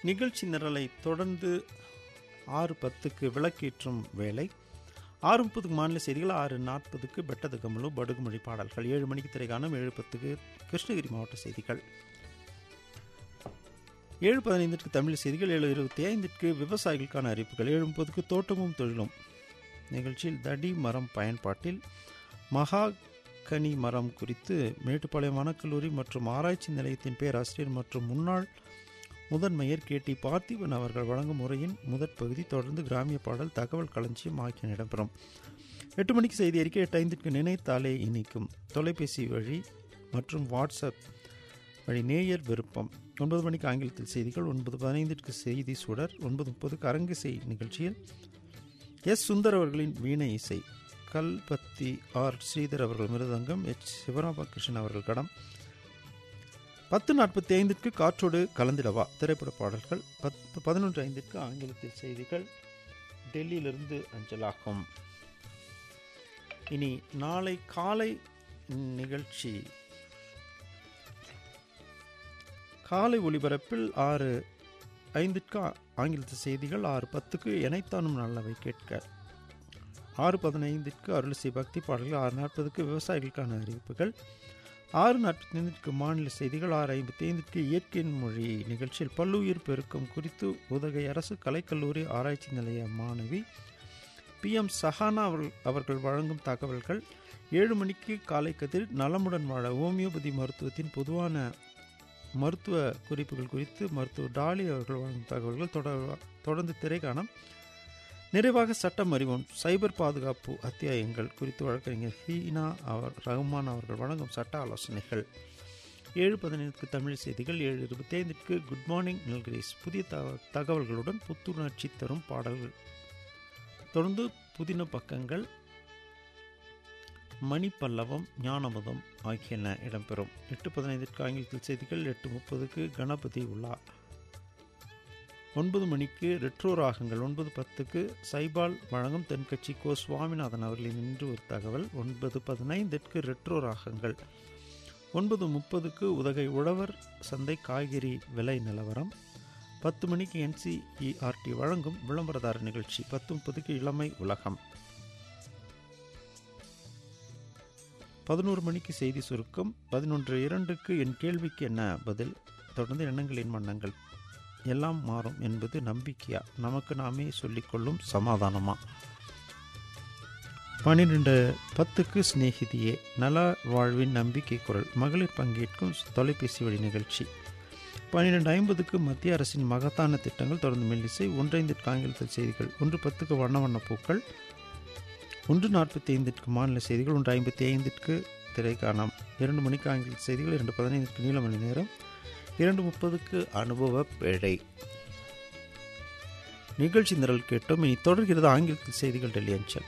நிகழ்ச்சி நிரலை தொடர்ந்து ஆறு பத்துக்கு விளக்கேற்றும் வேலை ஆறு முப்பதுக்கு மாநில செய்திகள் ஆறு நாற்பதுக்கு பெட்டது கமலு படுகுமொழி பாடல்கள் ஏழு மணிக்கு திரைக்காணும் ஏழு பத்துக்கு கிருஷ்ணகிரி மாவட்ட செய்திகள் ஏழு பதினைந்திற்கு தமிழ் செய்திகள் ஏழு இருபத்தி ஐந்திற்கு விவசாயிகளுக்கான அறிவிப்புகள் ஏழு முப்பதுக்கு தோட்டமும் தொழிலும் நிகழ்ச்சியில் தடி மரம் பயன்பாட்டில் மகா கனி மரம் குறித்து மேட்டுப்பாளையம் வனக்கல்லூரி மற்றும் ஆராய்ச்சி நிலையத்தின் பேராசிரியர் மற்றும் முன்னாள் முதன்மையர் கே டி பார்த்திபன் அவர்கள் வழங்கும் முறையின் முதற் பகுதி தொடர்ந்து கிராமிய பாடல் தகவல் களஞ்சியம் ஆகிய இடம்பெறும் எட்டு மணிக்கு செய்தி அறிக்கை எட்டு ஐந்திற்கு நினைத்தாலே இனிக்கும் தொலைபேசி வழி மற்றும் வாட்ஸ்அப் வழி நேயர் விருப்பம் ஒன்பது மணிக்கு ஆங்கிலத்தில் செய்திகள் ஒன்பது பதினைந்திற்கு செய்தி சுடர் ஒன்பது முப்பதுக்கு அரங்கிசை நிகழ்ச்சியில் எஸ் சுந்தர் அவர்களின் வீணை இசை கல்பத்தி ஆர் ஸ்ரீதர் அவர்கள் மிருதங்கம் எச் சிவராமகிருஷ்ணன் அவர்கள் கடம் பத்து நாற்பத்தி ஐந்திற்கு காற்றோடு கலந்திடவா திரைப்பட பாடல்கள் பத்து பதினொன்று ஐந்திற்கு ஆங்கிலத்தில் செய்திகள் டெல்லியிலிருந்து அஞ்சலாகும் இனி நாளை காலை நிகழ்ச்சி காலை ஒளிபரப்பில் ஆறு ஐந்திற்கு ஆங்கிலத்து செய்திகள் ஆறு பத்துக்கு இணைத்தானும் நல்லவை கேட்க ஆறு பதினைந்திற்கு அருளிசை பக்தி பாடல்கள் ஆறு நாற்பதுக்கு விவசாயிகளுக்கான அறிவிப்புகள் ஆறு நாற்பத்தி ஐந்திற்கு மாநில செய்திகள் ஆறு ஐம்பத்தி ஐந்திற்கு இயற்கையின் மொழி நிகழ்ச்சியில் பல்லுயிர் பெருக்கம் குறித்து உதகை அரசு கலைக்கல்லூரி ஆராய்ச்சி நிலைய மாணவி பி எம் சஹானா அவர்கள் அவர்கள் வழங்கும் தகவல்கள் ஏழு மணிக்கு காலை கதிர் நலமுடன் வாழ ஹோமியோபதி மருத்துவத்தின் பொதுவான மருத்துவ குறிப்புகள் குறித்து மருத்துவர் டாலி அவர்கள் வழங்கும் தகவல்கள் தொடர் தொடர்ந்து திரைக்காணம் நிறைவாக சட்டம் அறிவோம் சைபர் பாதுகாப்பு அத்தியாயங்கள் குறித்து வழக்கறிஞர் ஹீனா அவர் ரஹ்மான் அவர்கள் வழங்கும் சட்ட ஆலோசனைகள் ஏழு பதினைந்துக்கு தமிழ் செய்திகள் ஏழு இருபத்தி ஐந்திற்கு குட் மார்னிங் நில்கிரீஸ் புதிய தகவல்களுடன் புத்துணர்ச்சி தரும் பாடல்கள் தொடர்ந்து புதின பக்கங்கள் மணிப்பல்லவம் ஞானமுதம் ஆகியன இடம்பெறும் எட்டு பதினைந்திற்கு ஆங்கிலத்தில் செய்திகள் எட்டு முப்பதுக்கு கணபதி உலா ஒன்பது மணிக்கு ரெட்ரோ ராகங்கள் ஒன்பது பத்துக்கு சைபால் வழங்கும் தென்கட்சி கோ சுவாமிநாதன் அவர்களின் இன்று ஒரு தகவல் ஒன்பது பதினைந்திற்கு ரெட்ரோ ராகங்கள் ஒன்பது முப்பதுக்கு உதகை உழவர் சந்தை காய்கறி விலை நிலவரம் பத்து மணிக்கு என்சிஇஆர்டி வழங்கும் விளம்பரதார நிகழ்ச்சி பத்து முப்பதுக்கு இளமை உலகம் பதினோரு மணிக்கு செய்தி சுருக்கம் பதினொன்று இரண்டுக்கு என் கேள்விக்கு என்ன பதில் தொடர்ந்து எண்ணங்களின் வண்ணங்கள் எல்லாம் மாறும் என்பது நம்பிக்கையா நமக்கு நாமே சொல்லிக்கொள்ளும் சமாதானமா பன்னிரெண்டு பத்துக்கு சிநேகிதியே நல வாழ்வின் நம்பிக்கை குரல் மகளிர் பங்கேற்கும் தொலைபேசி வழி நிகழ்ச்சி பன்னிரெண்டு ஐம்பதுக்கு மத்திய அரசின் மகத்தான திட்டங்கள் தொடர்ந்து மெல்லிசை ஒன்றைந்திற்கு ஆங்கிலத்தில் செய்திகள் ஒன்று பத்துக்கு வண்ண வண்ண பூக்கள் ஒன்று நாற்பத்தி ஐந்திற்கு மாநில செய்திகள் ஒன்று ஐம்பத்தி ஐந்திற்கு திரைக்காணம் இரண்டு மணிக்கு ஆங்கில செய்திகள் இரண்டு பதினைந்திற்கு நீலமணி நேரம் இரண்டு முப்பதுக்கு அனுபவ பேழை நிகழ்ச்சி நிரல் கேட்டோம் இனி தொடர்கிறது ஆங்கிலத்தில் செய்திகள் டெல்லி அஞ்சல்